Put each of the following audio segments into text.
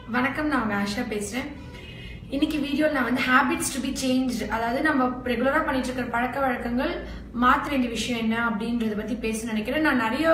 வணக்கம் நான் உங்க ஆஷா பேசுறேன் இன்னைக்கு வீடியோவில் நான் வந்து ஹேபிட்ஸ் டு பி சேஞ்ச் அதாவது நம்ம ரெகுலராக பண்ணிட்டு இருக்கிற பழக்க வழக்கங்கள் மாற்ற வேண்டிய விஷயம் என்ன அப்படின்றத பத்தி பேச நினைக்கிறேன் நான் நிறைய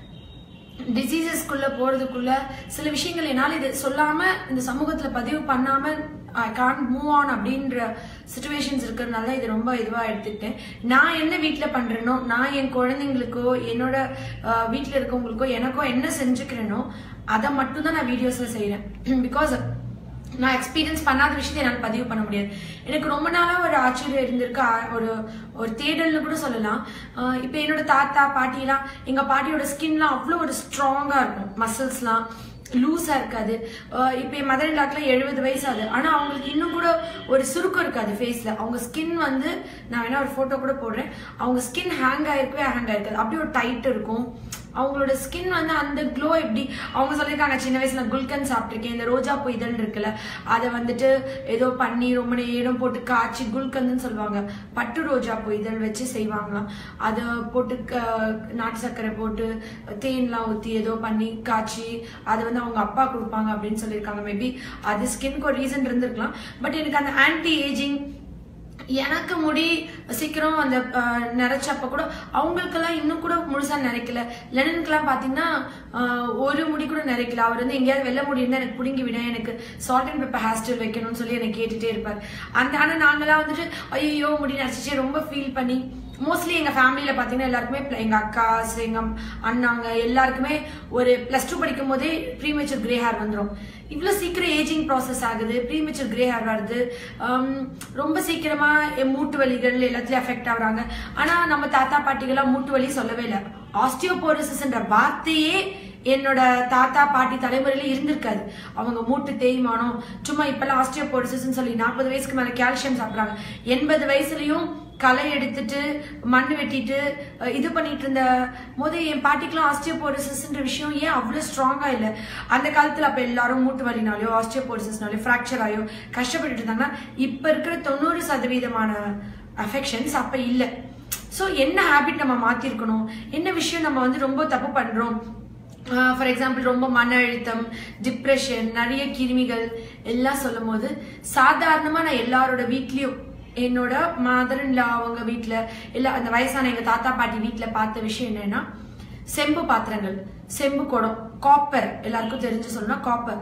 டிசீசஸ்க்குள்ள போறதுக்குள்ள சில விஷயங்கள் என்னால் இது சொல்லாம இந்த சமூகத்துல பதிவு பண்ணாம ஐ கான் மூவ் ஆன் அப்படின்ற சுச்சுவேஷன்ஸ் இருக்கிறதுனால இது ரொம்ப இதுவாக எடுத்துக்கிட்டேன் நான் என்ன வீட்டில் பண்றேனோ நான் என் குழந்தைங்களுக்கோ என்னோட அஹ், வீட்டில் இருக்கவங்களுக்கோ எனக்கோ என்ன செஞ்சுக்கிறேனோ அதை மட்டும்தான் நான் வீடியோஸ்ல செய்றேன் பிகாஸ் நான் எக்ஸ்பீரியன்ஸ் பண்ணாத விஷயத்தை என்னால் பதிவு பண்ண முடியாது எனக்கு ரொம்ப நாளா ஒரு ஆச்சரியம் இருந்திருக்கு ஆ- ஒரு ஒரு தேடல்னு கூட சொல்லலாம் ஆஹ் இப்போ என்னோட தாத்தா பாட்டிலாம் எங்க பாட்டியோட ஸ்கின்லாம் அவ்வளோ ஒரு ஸ்ட்ராங்கா இருக்கும் மசில்ஸ்லாம் லூஸா இருக்காது ஆஹ் இப்போ என் மதர் இல்லாக்கெல்லாம் எழுபது வயசு ஆகுது ஆனா அவங்களுக்கு இன்னும் கூட ஒரு சுருக்கம் இருக்காது ஃபேஸ்ல அவங்க ஸ்கின் வந்து நான் வேணா ஒரு போட்டோ கூட போடுறேன் அவங்க ஸ்கின் ஹேங் ஆயிருக்கவே ஹேங் ஆயிருக்காது அப்படியே ஒரு டைட் இருக்கும் அவங்களோட ஸ்கின் வந்து அந்த க்ளோ எப்படி அவங்க சொல்லியிருக்காங்க சின்ன வயசுல குல்கன் சாப்பிட்டிருக்கேன் இந்த ரோஜா பூ இதழ் இருக்குல்ல அதை வந்துட்டு ஏதோ பண்ணி ரொம்ப நேரம் போட்டு காய்ச்சி குல்கந்துன்னு சொல்லுவாங்க பட்டு ரோஜா பூ இதழ் வச்சு செய்வாங்களாம் அதை போட்டு க- நாட்டு சர்க்கரை போட்டு தேன்லாம் ஊற்றி ஏதோ பண்ணி காய்ச்சி அதை வந்து அவங்க அப்பா கொடுப்பாங்க அப்படின்னு சொல்லியிருக்காங்க மேபி அது ஸ்கின்க்கு ஒரு ரீசன் இருந்திருக்கலாம் பட் எனக்கு அந்த ஆன்டி ஏஜிங் எனக்கு முடி சீக்கிரம் அந்த அஹ், நரைச்சப்ப கூட அவங்களுக்கெல்லாம் இன்னும் கூட முழுசா நினைக்கல லெனனுக்கெல்லாம் பாத்தீங்கன்னா அஹ், ஒரு முடி கூட நினைக்கல அவர் வந்து எங்கேயாவது வெள்ள முடி இருந்தா எனக்கு பிடுங்கி விட எனக்கு salt and pepper hair style வைக்கணும்னு சொல்லி எனக்கு கேட்டுட்டே இருப்பார் அந்த ஆனா நாங்கெல்லாம் வந்துட்டு ஐயோ முடி நரைச்சிச்சு ரொம்ப ஃபீல் பண்ணி மோஸ்ட்லி எங்க ஃபேமிலியில பாத்தீங்கன்னா எல்லாருக்குமே pl- எங்க அக்காஸ் எங்க அண்ணாங்க எல்லாருக்குமே ஒரு பிளஸ் டூ படிக்கும் போதே ப்ரீமேச்சர் கிரே ஹேர் வந்துரும் இவ்வளவு சீக்கிரம் ஏஜிங் ப்ராசஸ் ஆகுது ப்ரீமேச்சர் கிரே ஹேர் வருது ஹம், ரொம்ப சீக்கிரமா எ- மூட்டு வலிகள் எல்லாத்துலயும் அஃபெக்ட் ஆகுறாங்க ஆனா நம்ம தாத்தா பாட்டிகள்லாம் மூட்டு வலி சொல்லவே இல்லை ஆஸ்டியோபோரோசிஸ்ன்ற வார்த்தையே என்னோட தாத்தா பாட்டி தலைமுறையில இருந்திருக்காது அவங்க மூட்டு தேய்மானம் சும்மா இப்பெல்லாம் ஆஸ்டியோபோரோசிஸ்ன்னு சொல்லி நாற்பது வயசுக்கு மேல கால்சியம் சாப்பிடுறாங்க எண்பது வயசுலயும் களை எடுத்துட்டு மண் வெட்டிட்டு அஹ், இது பண்ணிட்டு இருந்த போது என் பாட்டிக்கெல்லாம் ஆஸ்டியோபோரோசிஸ்ன்ற விஷயம் ஏன் அவ்வளவு ஸ்ட்ராங்கா இல்ல அந்த காலத்துல அப்ப எல்லாரும் மூட்டு வலினாலயோ ஆஸ்டியோபோரோசிஸ்னாலயோ ஃப்ராக்சர் ஆயோ கஷ்டப்பட்டுட்டு இருந்தாங்கன்னா இப்ப இருக்கிற தொண்ணூறு சதவீதமான அஃபெக்ஷன்ஸ் அப்ப இல்ல சோ என்ன ஹாபிட் நம்ம மாத்திருக்கணும் என்ன விஷயம் நம்ம வந்து ரொம்ப தப்பு பண்றோம் ஃபார் எக்ஸாம்பிள் ரொம்ப மன அழுத்தம் டிப்ரெஷன் நிறைய கிருமிகள் எல்லாம் சொல்லும் போது சாதாரணமா நான் எல்லாரோட வீட்லயும் என்னோட மதர் அவங்க வீட்ல இல்ல அந்த வயசான எங்க தாத்தா பாட்டி வீட்ல பார்த்த விஷயம் என்னன்னா செம்பு பாத்திரங்கள் செம்பு குடம் காப்பர் எல்லாருக்கும் தெரிஞ்சு சொல்லணும்னா காப்பர்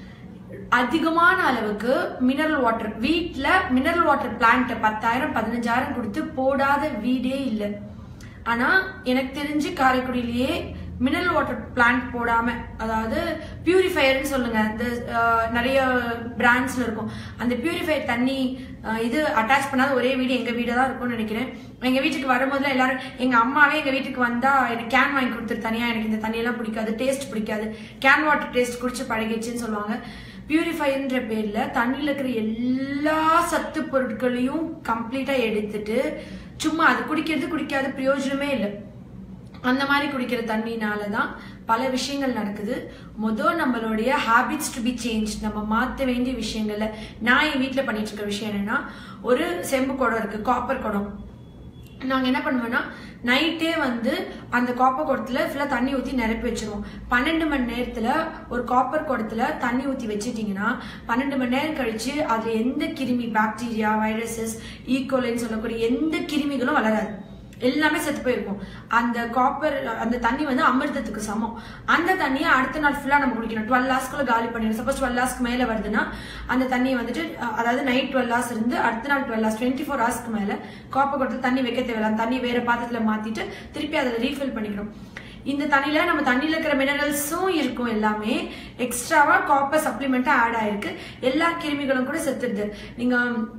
அதிகமான அளவுக்கு மினரல் வாட்டர் வீட்ல மினரல் வாட்டர் பிளான்ட் பத்தாயிரம் பதினஞ்சாயிரம் கொடுத்து போடாத வீடே இல்லை ஆனா எனக்கு தெரிஞ்சு காரைக்குடியிலேயே மினரல் வாட்டர் பிளான்ட் போடாம அதாவது பியூரிஃபயர்னு சொல்லுங்க இந்த அஹ், நிறைய பிராண்ட்ஸ்ல இருக்கும் அந்த பியூரிஃபயர் தண்ணி அஹ், இது அட்டாச் பண்ணாத ஒரே வீடு எங்க வீடு தான் இருக்கும்னு நினைக்கிறேன் எங்க வீட்டுக்கு வரும்போதுல எல்லாரும் எங்க அம்மாவே எங்க வீட்டுக்கு வந்தா எனக்கு கேன் வாங்கி கொடுத்துரு தனியா எனக்கு இந்த தண்ணியெல்லாம் பிடிக்காது டேஸ்ட் பிடிக்காது கேன் வாட்டர் டேஸ்ட் குடிச்சு பழகிடுச்சுன்னு சொல்லுவாங்க பியூரிஃபைன்ற பேர்ல தண்ணியில இருக்கிற எல்லா சத்து பொருட்களையும் கம்ப்ளீட்டா எடுத்துட்டு சும்மா அது குடிக்கிறது குடிக்காத பிரயோஜனமே இல்லை அந்த மாதிரி குடிக்கிற தண்ணினால தான் பல விஷயங்கள் நடக்குது மொதல் நம்மளுடைய ஹாபிட்ஸ் டு பி சேஞ்ச் நம்ம மாற்ற வேண்டிய விஷயங்கள்ல நான் என் வீட்டில் பண்ணிட்டு இருக்க விஷயம் என்னன்னா ஒரு செம்பு குடம் இருக்கு காப்பர் குடம் நாங்க என்ன பண்ணுவோம்னா நைட்டே வந்து அந்த காப்பர் குடத்துல ஃபுல்லா தண்ணி ஊத்தி நிரப்பி வச்சிருவோம் பன்னெண்டு மணி நேரத்துல ஒரு காப்பர் குடத்துல தண்ணி ஊத்தி வச்சிட்டீங்கன்னா பன்னெண்டு மணி நேரம் கழிச்சு அதுல எந்த கிருமி பாக்டீரியா வைரஸஸ் ஈகோலைன்னு சொல்லக்கூடிய எந்த கிருமிகளும் வளராது எல்லாமே செத்து போயிருக்கும் அந்த காப்பர் அந்த தண்ணி வந்து அமிர்தத்துக்கு சமம் அந்த தண்ணியை அடுத்த நாள் ஃபுல்லா நம்ம குடிக்கணும் டுவெல் ஹவர்ஸ்க்குள்ள காலி பண்ணிடணும் சப்போஸ் டுவெல் ஹவர்ஸ்க்கு மேல வருதுன்னா அந்த தண்ணியை வந்துட்டு அஹ், அதாவது நைட் டுவெல் ஹவர்ஸ் இருந்து அடுத்த நாள் டுவெல் ஹவர்ஸ் டுவெண்ட்டி ஃபோர் ஹவர்ஸ்க்கு மேல காப்பர் குடத்துல தண்ணி வைக்க தேவையில்ல அந்த தண்ணி வேற பாத்திரத்துல மாத்திட்டு திருப்பி அதில் ரீஃபில் பண்ணிக்கணும் இந்த தண்ணியில நம்ம தண்ணியில இருக்கிற மினரல்ஸும் இருக்கும் எல்லாமே எக்ஸ்ட்ராவா காப்பர் சப்ளிமெண்டா ஆட் ஆயிருக்கு எல்லா கிருமிகளும் கூட செத்துடுது நீங்க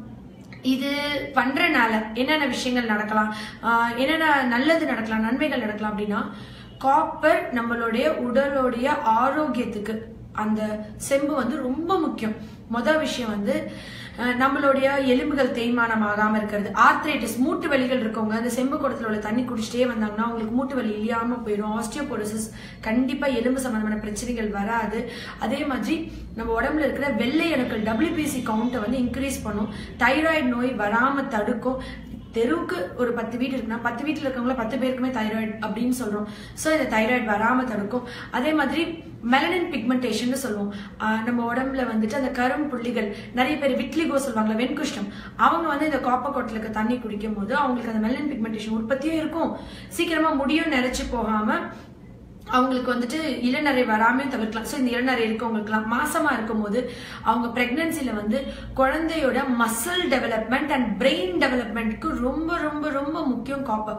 இது பண்றனால என்னென்ன விஷயங்கள் நடக்கலாம் ஆஹ் என்னென்ன நல்லது நடக்கலாம் நன்மைகள் நடக்கலாம் அப்படின்னா காப்பர் நம்மளுடைய உடலுடைய ஆரோக்கியத்துக்கு அந்த செம்பு வந்து ரொம்ப முக்கியம் மொதல் விஷயம் வந்து அஹ், நம்மளுடைய எலும்புகள் தேய்மானம் ஆகாம இருக்கிறது ஆர்த்ரைட்டிஸ் மூட்டு வலிகள் இருக்கவங்க அந்த செம்பு குடத்துல உள்ள தண்ணி குடிச்சிட்டே வந்தாங்கன்னா அவங்களுக்கு மூட்டு வலி இல்லாம போயிடும் ஆஸ்டியோபோரோசிஸ் கண்டிப்பா எலும்பு சம்பந்தமான பிரச்சனைகள் வராது அதே மாதிரி நம்ம உடம்புல இருக்கிற வெள்ளை அணுக்கள் டபிள்யூபிசி கவுண்ட்டை வந்து இன்க்ரீஸ் பண்ணும் தைராய்டு நோய் வராம தடுக்கும் தெருவுக்கு ஒரு பத்து வீடு இருக்குன்னா பத்து வீட்டில் இருக்கவங்கள பத்து பேருக்குமே தைராய்டு அப்படின்னு சொல்றோம் ஸோ இந்த தைராய்டு வராம தடுக்கும் அதே மாதிரி மெலனின் பிக்மெண்டேஷன் சொல்லுவோம் ஆஹ் நம்ம உடம்புல வந்துட்டு அந்த கரும் புள்ளிகள் நிறைய பேர் விட்லிகோ சொல்லுவாங்கல்ல வெண்குஷ்டம் அவங்க வந்து இந்த காப்பர் கொட்டலுக்கு தண்ணி குடிக்கும் போது அவங்களுக்கு அந்த மெலனின் பிக்மெண்டேஷன் உற்பத்தியும் இருக்கும் சீக்கிரமா முடியும் நிறைச்சு போகாம அவங்களுக்கு வந்துட்டு இளநரை வராமையும் தவிர்க்கலாம் ஸோ இந்த இளநரை இருக்கவங்களுக்குலாம் மாசமா இருக்கும்போது அவங்க பிரெக்னன்சில வந்து குழந்தையோட மசில் டெவலப்மெண்ட் அண்ட் பிரெயின் டெவலப்மெண்ட்க்கு ரொம்ப ரொம்ப ரொம்ப முக்கியம் காப்பர்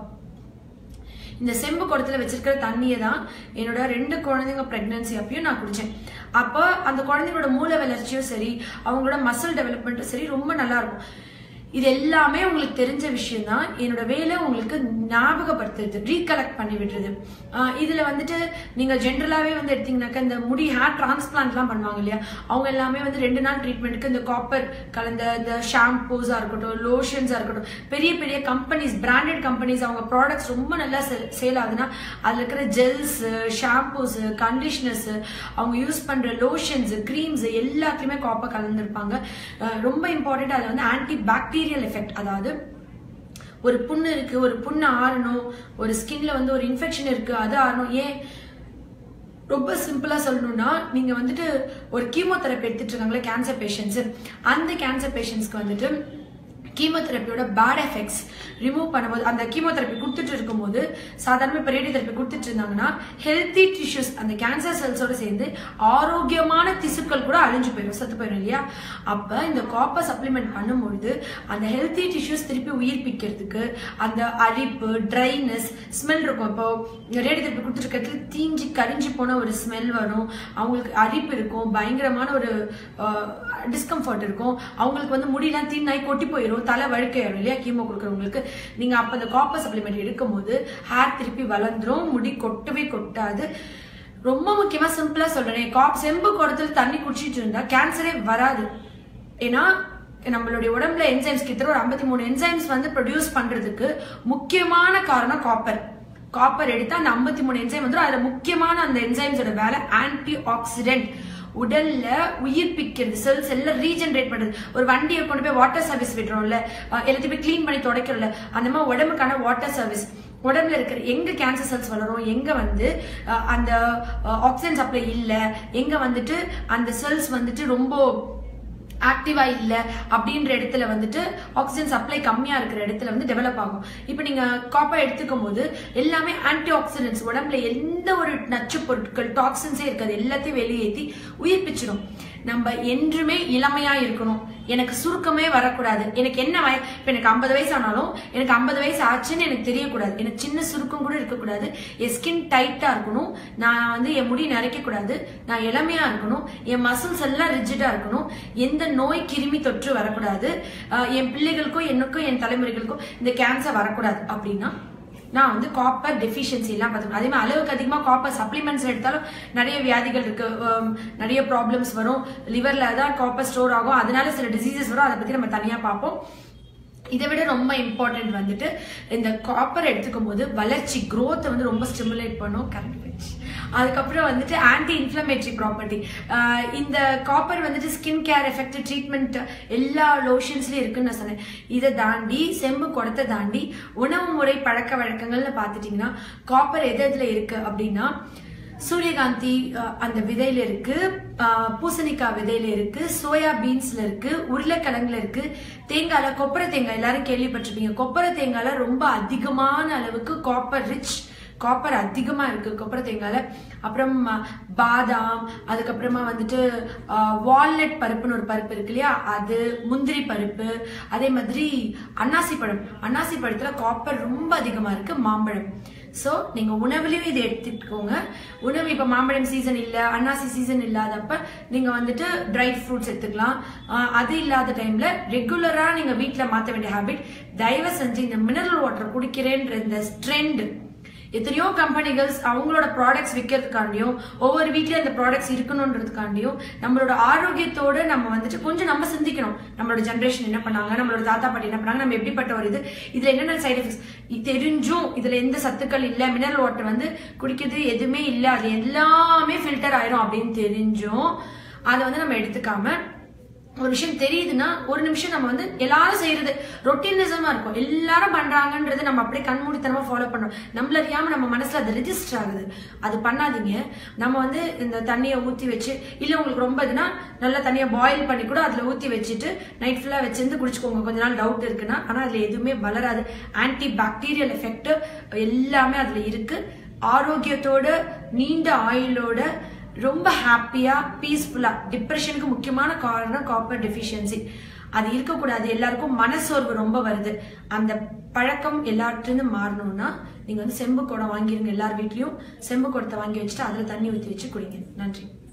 இந்த செம்பு குடத்துல வச்சிருக்கிற தண்ணியை தான் என்னோட ரெண்டு குழந்தைங்க பிரெக்னன்சி அப்பயும் நான் குடிச்சேன் அப்போ அந்த குழந்தைங்களோட மூளை வளர்ச்சியும் சரி அவங்களோட மசில் டெவலப்மெண்ட்டும் சரி ரொம்ப நல்லா இருக்கும் இது எல்லாமே உங்களுக்கு தெரிஞ்ச விஷயம் தான் என்னோட வேலை உங்களுக்கு ஞாபகப்படுத்துறது ரீகலெக்ட் பண்ணி விடுறது ஆஹ் இதுல வந்துட்டு நீங்க ஜென்ரலாவே வந்து எடுத்தீங்கன்னாக்கா இந்த முடி ஹேர் டிரான்ஸ்பிளான்ட்லாம் பண்ணுவாங்க இல்லையா அவங்க எல்லாமே வந்து ரெண்டு நாள் ட்ரீட்மெண்ட்டுக்கு இந்த காப்பர் கலந்த இந்த ஷாம்பூஸா இருக்கட்டும் லோஷன்ஸா இருக்கட்டும் பெரிய பெரிய கம்பெனிஸ் பிராண்டட் கம்பெனிஸ் அவங்க ப்ராடக்ட்ஸ் ரொம்ப நல்லா சேல் ஆகுதுன்னா அதுல இருக்கிற ஜெல்ஸ் ஷாம்பூஸ் கண்டிஷனர்ஸ் அவங்க யூஸ் பண்ற லோஷன்ஸ் க்ரீம்ஸ் எல்லாத்துலயுமே காப்பர் கலந்துருப்பாங்க அஹ் ரொம்ப இம்பார்ட்டன்ட் அது வந்து ஆன்டி பாக்டீரியல் எஃபெக்ட் அதாவது ஒரு புண்ணு இருக்கு ஒரு புண்ணு ஆறணும் ஒரு ஸ்கின்ல வந்து ஒரு இன்ஃபெக்ஷன் இருக்கு அது ஆறணும் ஏன் ரொம்ப சிம்பிளா சொல்லணும்னா நீங்க வந்துட்டு ஒரு கீமோதெரப்பி எடுத்துட்டு இருக்காங்களே கேன்சர் பேஷண்ட்ஸ் அந்த கேன்சர் பேஷண்ட்ஸ்க்கு வந்துட்டு கீமோதெரப்பியோட பேட் எஃபெக்ட்ஸ் ரிமூவ் பண்ணும்போது அந்த கீமோதெரப்பி கொடுத்துட்டு இருக்கும்போது சாதாரண இப்போ ரேடியோ தெரப்பி கொடுத்துட்டு இருந்தாங்கன்னா ஹெல்த்தி டிஷ்யூஸ் அந்த கேன்சர் செல்ஸோட சேர்ந்து ஆரோக்கியமான திசுக்கள் கூட அழிஞ்சு போயிடும் செத்து போயிடும் இல்லையா அப்ப இந்த காப்பர் சப்ளிமெண்ட் பண்ணும்பொழுது அந்த ஹெல்த்தி டிஷ்யூஸ் திருப்பி உயிர்ப்பிக்கிறதுக்கு அந்த அரிப்பு ட்ரைனஸ் ஸ்மெல் இருக்கும் இப்போ ரேடியோ தெரப்பி கொடுத்துருக்கிறதுல தீஞ்சு கரிஞ்சு போன ஒரு ஸ்மெல் வரும் அவங்களுக்கு அரிப்பு இருக்கும் பயங்கரமான ஒரு டிஸ்கம்ஃபர்ட் இருக்கும் அவங்களுக்கு வந்து முடியெல்லாம் தீனாய் கொட்டி போயிடும் தலை வழுக்கையிடும் இல்லையா கீமோ கொடுக்குறவங்களுக்கு நீங்க அப்ப அந்த காப்பர் சப்ளிமெண்ட் எடுக்கும்போது ஹேர் திருப்பி வளர்ந்துரும் முடி கொட்டவே கொட்டாது ரொம்ப முக்கியமா சிம்பிளா சொல்றேன் காப் செம்பு குடத்துல தண்ணி குடிச்சிட்டு இருந்தா கேன்சரே வராது ஏன்னா நம்மளுடைய உடம்புல என்சைம்ஸ் கிட்ட ஒரு ஐம்பத்தி மூணு என்சைம்ஸ் வந்து ப்ரொடியூஸ் பண்றதுக்கு முக்கியமான காரணம் காப்பர் காப்பர் எடுத்து அந்த ஐம்பத்தி மூணு என்சைம் வந்துடும் அதுல முக்கியமான அந்த என்சைம்ஸோட வேலை ஆன்டி ஆக்சிடென்ட் உடல்ல உயிர்ப்பிக்கிறது செல்ஸ் எல்லாம் ரீஜென்ரேட் பண்றது ஒரு வண்டியை கொண்டு போய் வாட்டர் சர்வீஸ் விடுறோம்ல அஹ் எல்லாத்தையும் போய் க்ளீன் பண்ணி துடைக்கிறோம்ல அந்த மாதிரி உடம்புக்கான வாட்டர் சர்வீஸ் உடம்புல இருக்கிற எங்க கேன்சர் செல்ஸ் வளரும் எங்க வந்து அஹ், அந்த ஆக்சிஜன் சப்ளை இல்ல எங்க வந்துட்டு அந்த செல்ஸ் வந்துட்டு ரொம்ப ஆக்டிவா இல்ல அப்படின்ற இடத்துல வந்துட்டு ஆக்சிஜன் சப்ளை கம்மியா இருக்கிற இடத்துல வந்து டெவலப் ஆகும் இப்போ நீங்க காப்பர் எடுத்துக்கும் போது எல்லாமே ஆன்டி ஆக்சிடென்ட்ஸ் உடம்புல எந்த ஒரு நச்சு பொருட்கள் டாக்ஸின்ஸே இருக்காது எல்லாத்தையும் வெளியேற்றி உயிர்ப்பிச்சிடும் நம்ம என்றுமே இளமையா இருக்கணும் எனக்கு சுருக்கமே வரக்கூடாது எனக்கு என்ன வய இப்போ எனக்கு ஐம்பது வயசு ஆனாலும் எனக்கு ஐம்பது வயசு ஆச்சுன்னு எனக்கு தெரியக்கூடாது எனக்கு சின்ன சுருக்கம் கூட இருக்கக்கூடாது என் ஸ்கின் டைட்டா இருக்கணும் நான் வந்து என் முடி நரைக்க கூடாது நான் இளமையா இருக்கணும் என் மசில்ஸ் எல்லாம் ரிஜிடா இருக்கணும் எந்த நோய் கிருமி தொற்று வரக்கூடாது ஆஹ் என் பிள்ளைகளுக்கும் எனக்கும் என் தலைமுறைகளுக்கும் இந்த கேன்சர் வரக்கூடாது அப்படின்னா நான் வந்து காப்பர் டெஃபிஷியன்சி எல்லாம் பார்த்துக்கணும் அதே மாதிரி அளவுக்கு அதிகமாக காப்பர் சப்ளிமெண்ட்ஸ் எடுத்தாலும் நிறைய வியாதிகள் இருக்கு ஹம், நிறைய ப்ராப்ளம்ஸ் வரும் லிவர்ல தான் காப்பர் ஸ்டோர் ஆகும் அதனால சில டிசீசஸ் வரும் அதை பத்தி நம்ம தனியா பார்ப்போம் இதை விட ரொம்ப இம்பார்ட்டன்ட் வந்துட்டு இந்த காப்பர் எடுத்துக்கும் போது வளர்ச்சி growth வந்து ரொம்ப ஸ்டிமுலேட் பண்ணும் கரண்ட் போயிடுச்சு அதுக்கப்புறம் வந்துட்டு ஆன்டி இன்ஃப்ளமேட்டரி ப்ராப்பர்ட்டி இந்த காப்பர் வந்துட்டு ஸ்கின் கேர் எஃபெக்ட் ட்ரீட்மெண்ட் எல்லா லோஷன்ஸ்லயும் இருக்குன்னு நான் சொன்னேன் இதை தாண்டி செம்பு குடத்தை தாண்டி உணவு முறை பழக்க வழக்கங்கள்னு பார்த்துட்டீங்கன்னா காப்பர் எது எதுல இருக்கு அப்படின்னா சூரியகாந்தி அஹ், அந்த விதையில இருக்கு அஹ், பூசணிக்காய் விதையில இருக்கு சோயா பீன்ஸ்ல இருக்கு உருளைக்கிழங்குல இருக்கு தேங்காய்ல கொப்பரை தேங்காய் எல்லாரும் கேள்விப்பட்டிருப்பீங்க கொப்பரை தேங்காய்ல ரொம்ப அதிகமான அளவுக்கு காப்பர் ரிச் காப்பர் அதிகமா இருக்கு கொப்பரை தேங்காய்ல அப்புறம் அஹ், பாதாம் அதுக்கப்புறமா வந்துட்டு வால்நட் பருப்புன்னு ஒரு பருப்பு இருக்கு இல்லையா அது முந்திரி பருப்பு அதே மாதிரி அன்னாசி பழம் அன்னாசி பழத்துல காப்பர் ரொம்ப அதிகமா இருக்கு மாம்பழம் ஸோ நீங்க உணவுலயும் இதை எடுத்துக்கோங்க உணவு இப்ப மாம்பழம் சீசன் இல்ல அன்னாசி சீசன் இல்லாதப்ப நீங்க வந்துட்டு ட்ரை ஃப்ரூட்ஸ் எடுத்துக்கலாம் ஆஹ் அது இல்லாத டைம்ல ரெகுலரா நீங்க வீட்ல மாத்த வேண்டிய ஹாபிட் தயவு செஞ்சு இந்த மினரல் வாட்டர் குடிக்கிறேன்ற இந்த ட்ரெண்ட் எத்தனையோ கம்பெனிகள் அவங்களோட ப்ராடக்ட்ஸ் விற்கிறதுக்காண்டியும் ஒவ்வொரு வீட்லயும் அந்த ப்ராடக்ட்ஸ் இருக்கணுன்றதுக்காண்டியும் நம்மளோட ஆரோக்கியத்தோட நம்ம வந்துட்டு கொஞ்சம் நம்ம சிந்திக்கணும் நம்மளோட ஜென்ரேஷன் என்ன பண்ணாங்க நம்மளோட தாத்தா பாட்டி என்ன பண்ணாங்க நம்ம எப்படிப்பட்ட ஒரு இது இதுல என்னென்ன சைடு எஃபெக்ட்ஸ் தெரிஞ்சும் இதுல எந்த சத்துக்கள் இல்ல மினரல் வாட்டர் வந்து குடிக்கிறது எதுவுமே இல்ல அது எல்லாமே ஃபில்டர் ஆயிரும் அப்படின்னு தெரிஞ்சும் அதை வந்து நம்ம எடுத்துக்காம ஒரு விஷயம் தெரியுதுன்னா ஒரு நிமிஷம் நம்ம வந்து எல்லாரும் செய்யறது ரொட்டீனிசமா இருக்கும் எல்லாரும் பண்றாங்கன்றது நம்ம அப்படியே கண்மூடித்தனமா ஃபாலோ பண்றோம் நம்மள அறியாம நம்ம மனசுல அது ரெஜிஸ்டர் ஆகுது அது பண்ணாதீங்க நம்ம வந்து இந்த தண்ணியை ஊத்தி வச்சு இல்ல உங்களுக்கு ரொம்ப இதுனா நல்லா தண்ணியை பாயில் பண்ணி கூட அதுல ஊத்தி வச்சுட்டு நைட் ஃபுல்லா வச்சிருந்து குடிச்சுக்கோங்க கொஞ்ச நாள் டவுட் இருக்குன்னா ஆனா அதுல எதுவுமே வளராது ஆன்டி பாக்டீரியல் எஃபெக்ட் எல்லாமே அதுல இருக்கு ஆரோக்கியத்தோட நீண்ட ஆயுளோட ரொம்ப ஹாப்பியா பீஸ்ஃபுல்லா டிப்ரெஷனுக்கு முக்கியமான காரணம் காப்பர் டெஃபிஷியன்சி அது இருக்கக்கூடாது எல்லாருக்கும் மனசோர்வு ரொம்ப வருது அந்த பழக்கம் எல்லாற்றிலும் மாறணும்னா நீங்க வந்து செம்பு குடம் வாங்கிருங்க எல்லார் வீட்லயும் செம்பு குடத்தை வாங்கி வச்சுட்டு அதுல தண்ணி ஊத்தி வச்சு குடிங்க நன்றி